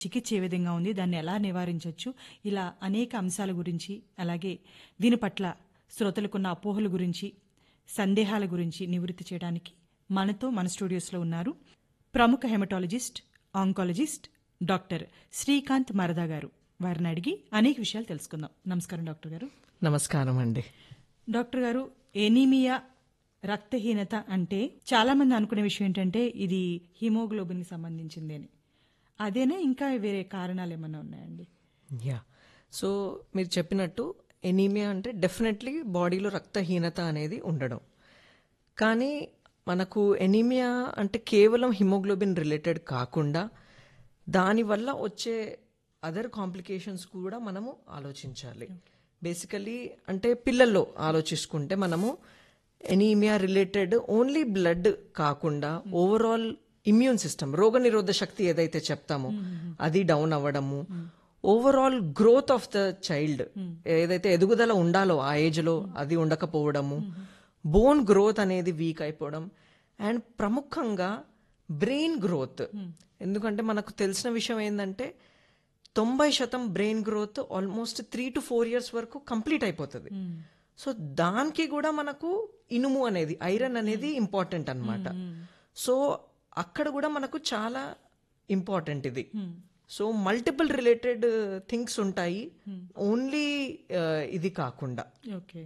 చికిత్స ఏ విధంగా ఉంది దాన్ని ఎలా నివారించవచ్చు ఇలా అనేక అంశాల గురించి అలాగే దీని పట్ల శ్రోతలకున్న అపోహల గురించి సందేహాల గురించి నివృత్తి చేయడానికి మనతో మన స్టూడియోస్లో ఉన్నారు ప్రముఖ haematologist oncologist doctor Srikanth Marada garu వారిని అడిగి అనేక విషయాలు తెలుసుకుందాం నమస్కారం డాక్టర్ గారు నమస్కారం అండి డాక్టర్ గారు ఎనీమియా రక్తహీనత అంటే చాలా మంది అనుకునే విషయం ఏంటంటే ఇది హిమోగ్లోబిన్కి సంబంధించింది అని అదేనా ఇంకా వేరే కారణాలు ఏమైనా ఉన్నాయండి యా సో మీరు చెప్పినట్టు ఎనీమియా అంటే డెఫినెట్లీ బాడీలో రక్తహీనత అనేది ఉండడం కానీ మనకు ఎనీమియా అంటే కేవలం హిమోగ్లోబిన్ రిలేటెడ్ కాకుండా దానివల్ల వచ్చే అదర్ కాంప్లికేషన్స్ కూడా మనము ఆలోచించాలి బేసికలీ అంటే పిల్లల్లో ఆలోచించుకుంటే మనము ఎనీమియా రిలేటెడ్ ఓన్లీ బ్లడ్ కాకుండా ఓవరాల్ ఇమ్యూన్ సిస్టమ్ రోగనిరోధ శక్తి ఏదైతే చెప్తామో అది డౌన్ అవ్వడము overall growth of the child ఏదైతే ఎదుగుదల ఉండాలో ఆ ఏజ్ లో అది ఉండకపోవడము బోన్ గ్రోత్ అనేది వీక్ అయిపోవడం అండ్ ప్రముఖంగా బ్రెయిన్ గ్రోత్ ఎందుకంటే మనకు తెలిసిన విషయం ఏంటంటే తొంభై శాతం brain growth almost three to four years వరకు కంప్లీట్ అయిపోతుంది సో దానికి కూడా మనకు ఇనుము అనేది ఐరన్ అనేది ఇంపార్టెంట్ అన్నమాట సో అక్కడ కూడా మనకు చాలా ఇంపార్టెంట్ ఇది సో మల్టిపుల్ రిలేటెడ్ థింగ్స్ ఉంటాయి ఓన్లీ ఇది కాకుండా ఓకే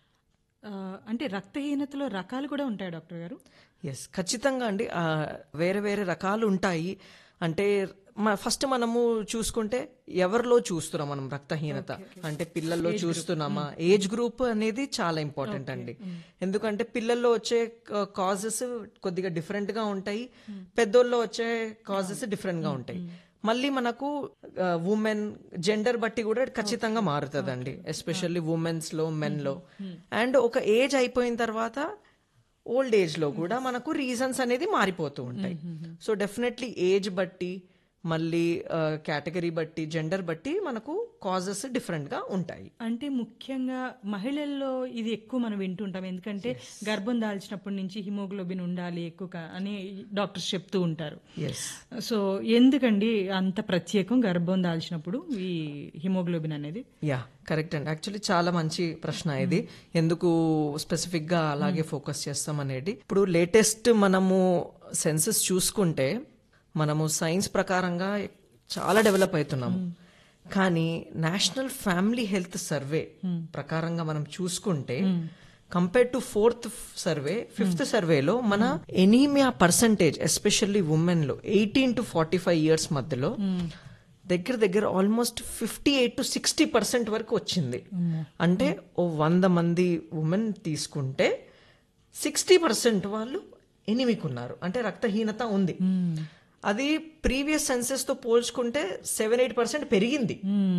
ఆ, అంటే రక్తహీనతలో రకాలు కూడా ఉంటాయి డాక్టర్ గారు ఎస్ ఖచ్చితంగా అండి ఆ, వేరే వేరే రకాలు ఉంటాయి అంటే ఫస్ట్ మనము చూసుకుంటే ఎవరిలో చూస్తున్నాం మనం రక్తహీనత అంటే పిల్లల్లో చూస్తున్నామా ఏజ్ గ్రూప్ అనేది చాలా ఇంపార్టెంట్ అండి ఎందుకంటే పిల్లల్లో వచ్చే కాజెస్ కొద్దిగా డిఫరెంట్ గా ఉంటాయి పెద్దోళ్ళలో వచ్చే కాజెస్ డిఫరెంట్ గా ఉంటాయి మళ్ళీ మనకు ఉమెన్ జెండర్ బట్టి కూడా ఖచ్చితంగా మారుతుందండి ఎస్పెషల్లీ ఉమెన్స్ లో మెన్ లో అండ్ ఒక ఏజ్ అయిపోయిన తర్వాత ఓల్డ్ ఏజ్ లో కూడా మనకు రీజన్స్ అనేది మారిపోతూ ఉంటాయి సో డెఫినెట్లీ ఏజ్ బట్టి మళ్ళీ కేటగిరీ బట్టి జెండర్ బట్టి మనకు కాజెస్ డిఫరెంట్ గా ఉంటాయి అంటే ముఖ్యంగా మహిళల్లో ఇది ఎక్కువ మనం వింటుంటాం ఎందుకంటే గర్భం దాల్చినప్పటి నుంచి హిమోగ్లోబిన్ ఉండాలి ఎక్కువ కా- అని డాక్టర్స్ చెప్తూ ఉంటారు ఎస్ సో ఎందుకండి అంత ప్రత్యేకం గర్భం దాల్చినప్పుడు ఈ హిమోగ్లోబిన్ అనేది యా కరెక్ట్ అండి యాక్చువల్లీ చాలా మంచి ప్రశ్న ఇది ఎందుకు స్పెసిఫిక్ గా అలాగే ఫోకస్ చేస్తాం అనేది ఇప్పుడు లేటెస్ట్ మనము సెన్సెస్ చూసుకుంటే మనము సైన్స్ ప్రకారంగా చాలా డెవలప్ అవుతున్నాము కానీ నేషనల్ ఫ్యామిలీ హెల్త్ సర్వే ప్రకారంగా మనం చూసుకుంటే compare to fourth survey fifth సర్వేలో మన ఎనీమియా పర్సంటేజ్ ఎస్పెషల్లీ ఉమెన్ లో eighteen to forty five years మధ్యలో దగ్గర దగ్గర almost fifty eight to sixty percent వరకు వచ్చింది అంటే ఓ వంద మంది ఉమెన్ తీసుకుంటే సిక్స్టీ పర్సెంట్ వాళ్ళు ఎనిమిక్ ఉన్నారు అంటే రక్తహీనత ఉంది అది ప్రీవియస్ సెన్సెస్ తో పోల్చుకుంటే సెవెన్ ఎయిట్ పర్సెంట్ పెరిగింది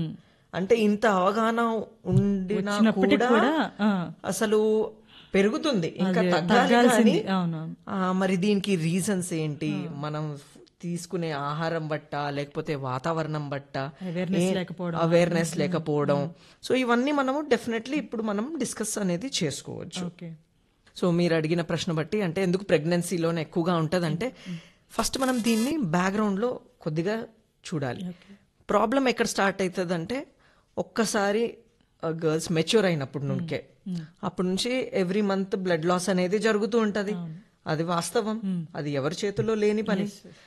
అంటే ఇంత అవగాహన ఉండినా వచ్చినప్పటికీ కూడా కూడా, ఆ. అసలు పెరుగుతుంది ఇంకా అదే, తగ్గాలి కానీ తగ్గాల్సింది. అవునవును. ఆ, మరి దీనికి రీజన్స్ ఏంటి మనం తీసుకునే ఆహారం బట్ట లేకపోతే వాతావరణం బట్ట Awareness లేకపోవడం. అవేర్నెస్ లేకపోవడం సో ఇవన్నీ మనము డెఫినెట్లీ ఇప్పుడు మనం డిస్కస్ అనేది చేసుకోవచ్చు ఓకే సో మీరు అడిగిన ప్రశ్న బట్టి అంటే ఎందుకు ప్రెగ్నెన్సీలోనే ఎక్కువగా ఉంటుంది అంటే ఫస్ట్ మనం దీన్ని background లో కొద్దిగా చూడాలి ప్రాబ్లం ఎక్కడ స్టార్ట్ అవుతుంది అంటే ఒక్కసారి గర్ల్స్ మెచ్యూర్ అయినప్పుడు నుంకే అప్పటి నుంచి ఎవ్రీ మంత్ బ్లడ్ లాస్ అనేది జరుగుతూ ఉంటది అది వాస్తవం అది ఎవరి చేతుల్లో లేని పని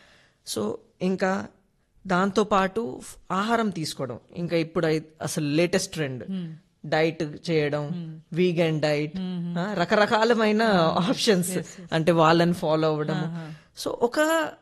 సో ఇంకా దాంతో పాటు ఆహారం తీసుకోవడం ఇంకా ఇప్పుడు అయి- అసలు లేటెస్ట్ ట్రెండ్ డైట్ చేయడం వీగన్ డైట్ రకరకాలమైన ఆప్షన్స్ అంటే వాళ్ళని ఫాలో అవ్వడం సో ఒక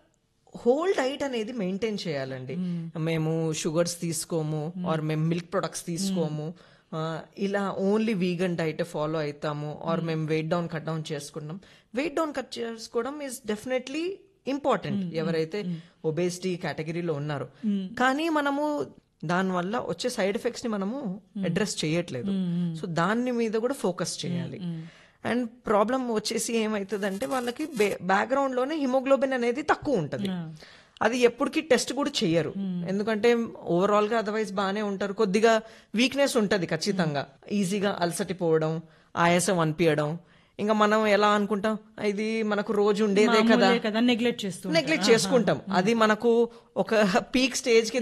హోల్ డైట్ అనేది మెయింటైన్ చేయాలండి మేము షుగర్స్ తీసుకోము ఆర్ మేము మిల్క్ ప్రొడక్ట్స్ తీసుకోము ఆ, ఇలా ఓన్లీ వీగన్ డైట్ ఫాలో అవుతాము ఆర్ మేము వెయిట్ డౌన్ కట్ డౌన్ చేసుకుంటాం వెయిట్ డౌన్ కట్ చేసుకోవడం ఈస్ డెఫినెట్లీ ఇంపార్టెంట్ ఎవరైతే ఒబేసిటీ కేటగిరీలో ఉన్నారో కానీ మనము దానివల్ల వచ్చే సైడ్ ఎఫెక్ట్స్ ని మనము అడ్రస్ చేయట్లేదు సో దాని మీద కూడా ఫోకస్ చేయాలి అండ్ ప్రాబ్లం వచ్చేసి ఏమవుతుందంటే వాళ్ళకి బ్యాక్గ్రౌండ్ లోనే హిమోగ్లోబిన్ అనేది తక్కువ ఉంటది అది ఎప్పటికీ టెస్ట్ కూడా చెయ్యరు ఎందుకంటే ఓవరాల్ గా అదర్వైజ్ బాగానే ఉంటారు కొద్దిగా వీక్నెస్ ఉంటది ఖచ్చితంగా ఈజీగా అలసటిపోవడం ఆయాసం అనిపించడం ఇంకా మనం ఎలా అనుకుంటాం ఇది మనకు రోజు ఉండేదే కదా మామూలే కదా నెగ్లెక్ట్ చేస్తూ నెగ్లెక్ట్ చేసుకుంటాం అది మనకు ఒక పీక్ స్టేజ్ కి